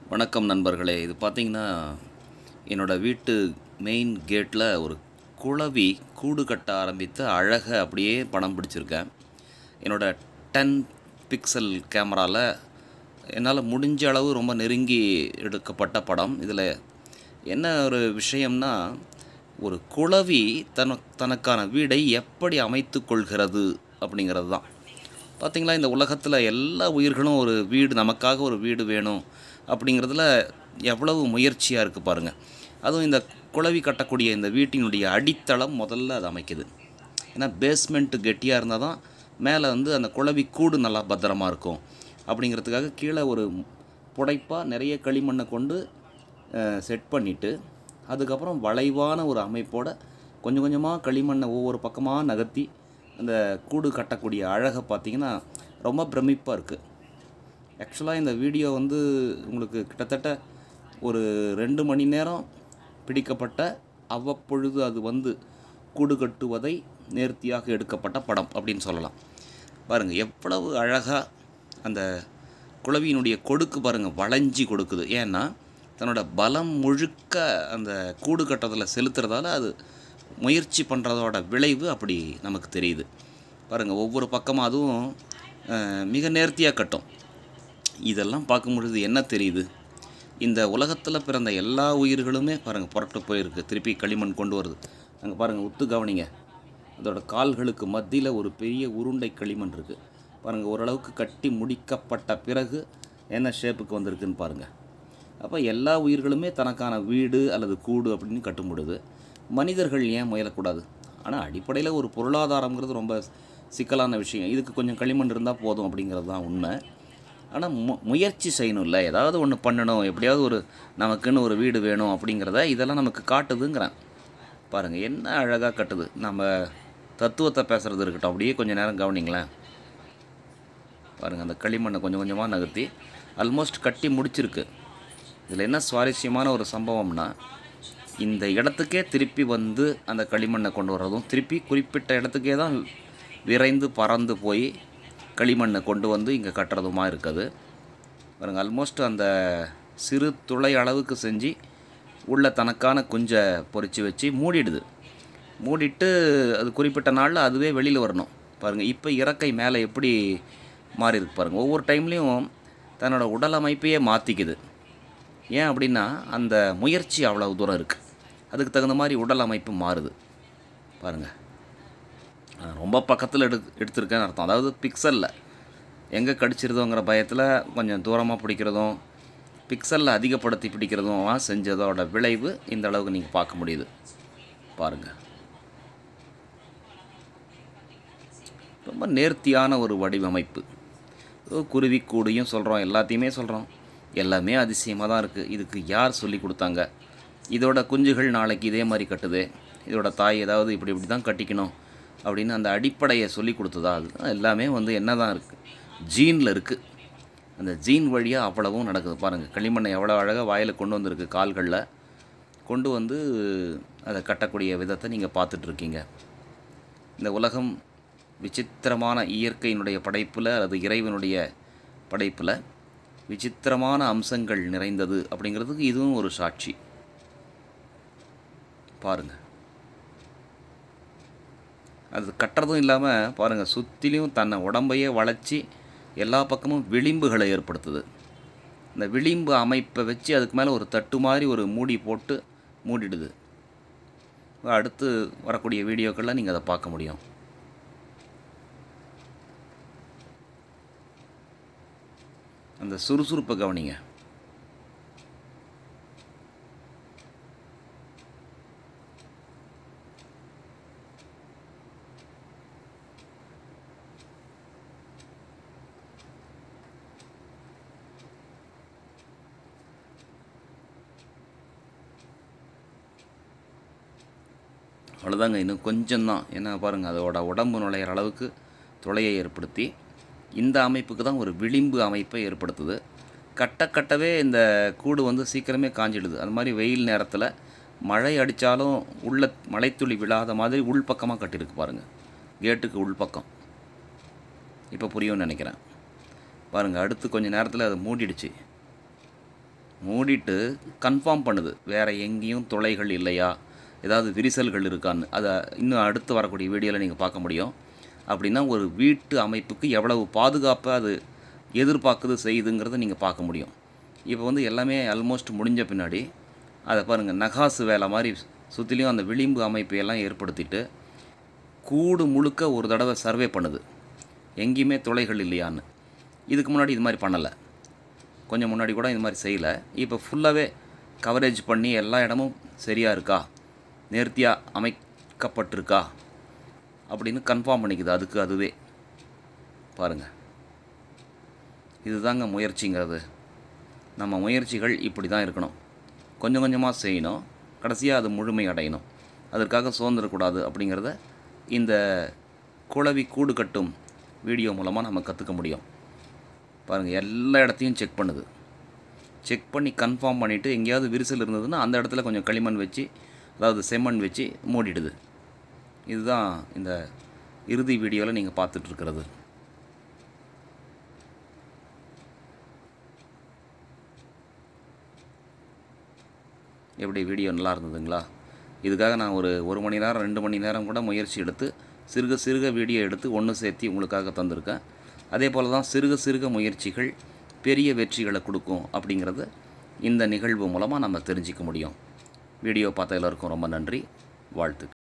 வணக்கம் நண்பர்களே இது பார்த்தீங்கன்னா என்னோடய வீட்டு மெயின் கேட்டில் ஒரு குளவி கூடு கட்ட ஆரம்பித்து அழகை அப்படியே படம் பிடிச்சிருக்கேன் என்னோடய டென் பிக்சல் கேமராவில் என்னால் முடிஞ்ச அளவு ரொம்ப நெருங்கி எடுக்கப்பட்ட படம் இதில் என்ன ஒரு விஷயம்னா ஒரு குளவி தன தனக்கான வீடை எப்படி அமைத்து கொள்கிறது அப்படிங்கிறது தான் பார்த்தீங்களா இந்த உலகத்தில் எல்லா உயிர்களும் ஒரு வீடு நமக்காக ஒரு வீடு வேணும் அப்படிங்கிறதுல எவ்வளவு முயற்சியாக இருக்குது பாருங்கள் அதுவும் இந்த குளவி கட்டக்கூடிய இந்த வீட்டினுடைய அடித்தளம் முதல்ல அது அமைக்குது ஏன்னா பேஸ்மெண்ட்டு கெட்டியாக இருந்தால் தான் மேலே வந்து அந்த குளவி கூடு நல்லா பத்திரமா இருக்கும் அப்படிங்கிறதுக்காக கீழே ஒரு புடைப்பாக நிறைய களிமண்ணை கொண்டு செட் பண்ணிவிட்டு அதுக்கப்புறம் வளைவான ஒரு அமைப்போட கொஞ்சம் கொஞ்சமாக களிமண்ணை ஒவ்வொரு பக்கமாக நகர்த்தி அந்த கூடு கட்டக்கூடிய அழகை பார்த்திங்கன்னா ரொம்ப பிரமிப்பாக இருக்குது ஆக்சுவலாக இந்த வீடியோ வந்து உங்களுக்கு கிட்டத்தட்ட ஒரு ரெண்டு மணி நேரம் பிடிக்கப்பட்ட அவ்வப்பொழுது அது வந்து கூடு கட்டுவதை நேர்த்தியாக எடுக்கப்பட்ட படம் அப்படின்னு சொல்லலாம் பாருங்கள் எவ்வளவு அழகாக அந்த குளவியினுடைய கொடுக்கு பாருங்கள் வளைஞ்சி கொடுக்குது ஏன்னா தன்னோட பலம் முழுக்க அந்த கூடு கட்டத்தில் செலுத்துறதால அது முயற்சி பண்ணுறதோட விளைவு அப்படி நமக்கு தெரியுது பாருங்கள் ஒவ்வொரு பக்கமும் அதுவும் அஹ், மிக நேர்த்தியாக கட்டும் இதெல்லாம் பார்க்கும் பொழுது என்ன தெரியுது இந்த உலகத்தில் பிறந்த எல்லா உயிர்களுமே பாருங்கள் புரட்டு போயிருக்கு திருப்பி களிமண் கொண்டு வருது அங்கே பாருங்கள் உத்து கவனிங்க அதோட கால்களுக்கு மத்தியில் ஒரு பெரிய உருண்டை களிமண் இருக்குது பாருங்கள் ஓரளவுக்கு கட்டி முடிக்கப்பட்ட பிறகு என்ன ஷேப்புக்கு வந்திருக்குன்னு பாருங்கள் அப்போ எல்லா உயிர்களுமே தனக்கான வீடு அல்லது கூடு அப்படின்னு கட்டும்பொழுது மனிதர்கள் ஏன் முயலக்கூடாது ஆனால் அடிப்படையில் ஒரு பொருளாதாரங்கிறது ரொம்ப சிக்கலான விஷயம் இதுக்கு கொஞ்சம் களிமண் இருந்தால் போதும் அப்படிங்கிறது தான் உண்மை ஆனால் மு முயற்சி செய்யணும்ல ஏதாவது ஒன்று பண்ணணும் எப்படியாவது ஒரு நமக்குன்னு ஒரு வீடு வேணும் அப்படிங்கிறத இதெல்லாம் நமக்கு காட்டுதுங்கிறேன் பாருங்கள் என்ன அழகாக கட்டுது நம்ம தத்துவத்தை பேசுகிறது இருக்கட்டும் அப்படியே கொஞ்சம் நேரம் கவனிங்களேன் பாருங்கள் அந்த களிமண்ணை கொஞ்சம் கொஞ்சமாக நகர்த்தி ஆல்மோஸ்ட் கட்டி முடிச்சிருக்கு இதில் என்ன சுவாரஸ்யமான ஒரு சம்பவம்னா இந்த இடத்துக்கே திருப்பி வந்து அந்த களிமண்ணை கொண்டு வர்றதும் திருப்பி குறிப்பிட்ட இடத்துக்கே தான் விரைந்து பறந்து போய் களிமண்ணை கொண்டு வந்து இங்கே கட்டுறதுமா இருக்குது பாருங்கள் ஆல்மோஸ்ட் அந்த சிறு துளை அளவுக்கு செஞ்சு உள்ள தனக்கான குஞ்சை பொறிச்சு வச்சு மூடிடுது மூடிட்டு அது குறிப்பிட்ட நாளில் அதுவே வெளியில் வரணும் பாருங்கள் இப்போ இறக்கை மேலே எப்படி மாறி இருக்கு பாருங்கள் ஒவ்வொரு டைம்லேயும் தன்னோட உடல் அமைப்பையே மாற்றிக்குது ஏன் அப்படின்னா அந்த முயற்சி அவ்வளவு தூரம் இருக்குது அதுக்கு தகுந்த மாதிரி உடல் அமைப்பு மாறுது பாருங்கள் நான் ரொம்ப பக்கத்தில் எடு எடுத்திருக்கேன்னு அர்த்தம் அதாவது பிக்சலில் எங்கே கடிச்சிருதோங்கிற பயத்தில் கொஞ்சம் தூரமாக பிடிக்கிறதும் பிக்சலில் அதிகப்படுத்தி பிடிக்கிறதும் செஞ்சதோட விளைவு இந்த அளவுக்கு நீங்கள் பார்க்க முடியுது பாருங்கள் ரொம்ப நேர்த்தியான ஒரு வடிவமைப்பு ஏதோ குருவிக்கூடையும் சொல்கிறோம் எல்லாத்தையுமே சொல்கிறோம் எல்லாமே அதிசயமாக தான் இருக்குது இதுக்கு யார் சொல்லி கொடுத்தாங்க இதோட குஞ்சுகள் நாளைக்கு இதே மாதிரி கட்டுது இதோட தாய் ஏதாவது இப்படி இப்படி தான் கட்டிக்கணும் அப்படின்னு அந்த அடிப்படையை சொல்லி கொடுத்ததா அது எல்லாமே வந்து என்ன தான் இருக்குது ஜீனில் இருக்குது அந்த ஜீன் வழியாக அவ்வளவும் நடக்குது பாருங்கள் களிமண்ணை எவ்வளோ அழகாக வாயில் கொண்டு வந்திருக்கு கால்களில் கொண்டு வந்து அதை கட்டக்கூடிய விதத்தை நீங்கள் பார்த்துட்ருக்கீங்க இந்த உலகம் விசித்திரமான இயற்கையினுடைய படைப்பில் அல்லது இறைவனுடைய படைப்பில் விசித்திரமான அம்சங்கள் நிறைந்தது அப்படிங்கிறதுக்கு இதுவும் ஒரு சாட்சி பாருங்கள் அது கட்டுறதும் இல்லாமல் பாருங்கள் சுற்றிலையும் தன்னை உடம்பையே வளைச்சி எல்லா பக்கமும் விளிம்புகளை ஏற்படுத்துது இந்த விளிம்பு அமைப்பை வச்சு அதுக்கு மேலே ஒரு தட்டு மாதிரி ஒரு மூடி போட்டு மூடிடுது அடுத்து வரக்கூடிய வீடியோக்களில் நீங்கள் அதை பார்க்க முடியும் அந்த சுறுசுறுப்பை கவனிங்க அவ்வளோதாங்க இன்னும் கொஞ்சம்தான் ஏன்னா பாருங்கள் அதோட உடம்பு நுழையிற அளவுக்கு துளையை ஏற்படுத்தி இந்த அமைப்புக்கு தான் ஒரு விளிம்பு அமைப்பை ஏற்படுத்துது கட்ட கட்டவே இந்த கூடு வந்து சீக்கிரமே காஞ்சிடுது அது மாதிரி வெயில் நேரத்தில் மழை அடித்தாலும் உள்ள மழைத்துளி விழாத மாதிரி உள்பக்கமாக கட்டியிருக்கு பாருங்கள் கேட்டுக்கு உள்பக்கம் இப்போ புரியும்னு நினைக்கிறேன் பாருங்கள் அடுத்து கொஞ்ச நேரத்தில் அதை மூடிடுச்சு மூடிட்டு கன்ஃபார்ம் பண்ணுது வேறு எங்கேயும் துளைகள் இல்லையா ஏதாவது விரிசல்கள் இருக்கான்னு அதை இன்னும் அடுத்து வரக்கூடிய வீடியோவில் நீங்கள் பார்க்க முடியும் அப்படின்னா ஒரு வீட்டு அமைப்புக்கு எவ்வளவு பாதுகாப்பை அது எதிர்பார்க்குது செய்யுதுங்கிறத நீங்கள் பார்க்க முடியும் இப்போ வந்து எல்லாமே ஆல்மோஸ்ட் முடிஞ்ச பின்னாடி அதை பாருங்கள் நகாசு வேலை மாதிரி சுற்றிலையும் அந்த விளிம்பு அமைப்பை எல்லாம் ஏற்படுத்திட்டு கூடு முழுக்க ஒரு தடவை சர்வே பண்ணுது எங்கேயுமே துளைகள் இல்லையான்னு இதுக்கு முன்னாடி இது மாதிரி பண்ணலை கொஞ்சம் முன்னாடி கூட இது மாதிரி செய்யலை இப்போ ஃபுல்லாகவே கவரேஜ் பண்ணி எல்லா இடமும் சரியாக இருக்கா நேர்த்தியாக அமைக்கப்பட்டிருக்கா அப்படின்னு கன்ஃபார்ம் பண்ணிக்குது அதுக்கு அதுவே பாருங்கள் இதுதாங்க முயற்சிங்கிறது நம்ம முயற்சிகள் இப்படி தான் இருக்கணும் கொஞ்சம் கொஞ்சமாக செய்யணும் கடைசியாக அது முழுமை அடையணும் அதற்காக சுதந்திரக்கூடாது அப்படிங்கிறத இந்த குளவி கூடு கட்டும் வீடியோ மூலமாக நம்ம கற்றுக்க முடியும் பாருங்கள் எல்லா இடத்தையும் செக் பண்ணுது செக் பண்ணி கன்ஃபார்ம் பண்ணிவிட்டு எங்கேயாவது விரிசல் இருந்ததுன்னா அந்த இடத்துல கொஞ்சம் களிமண் வச்சு அதாவது செம்மண் வச்சு மூடிடுது இதுதான் இந்த இறுதி வீடியோவில் நீங்கள் பார்த்துட்ருக்கிறது எப்படி வீடியோ நல்லா இருந்ததுங்களா இதுக்காக நான் ஒரு ஒரு மணி நேரம் ரெண்டு மணி நேரம் கூட முயற்சி எடுத்து சிறுக சிறுக வீடியோ எடுத்து ஒன்று சேர்த்து உங்களுக்காக தந்திருக்கேன் அதே போல் தான் சிறுக சிறுக முயற்சிகள் பெரிய வெற்றிகளை கொடுக்கும் அப்படிங்கிறத இந்த நிகழ்வு மூலமாக நம்ம தெரிஞ்சிக்க முடியும் வீடியோ பார்த்த எல்லாருக்கும் ரொம்ப நன்றி வாழ்த்து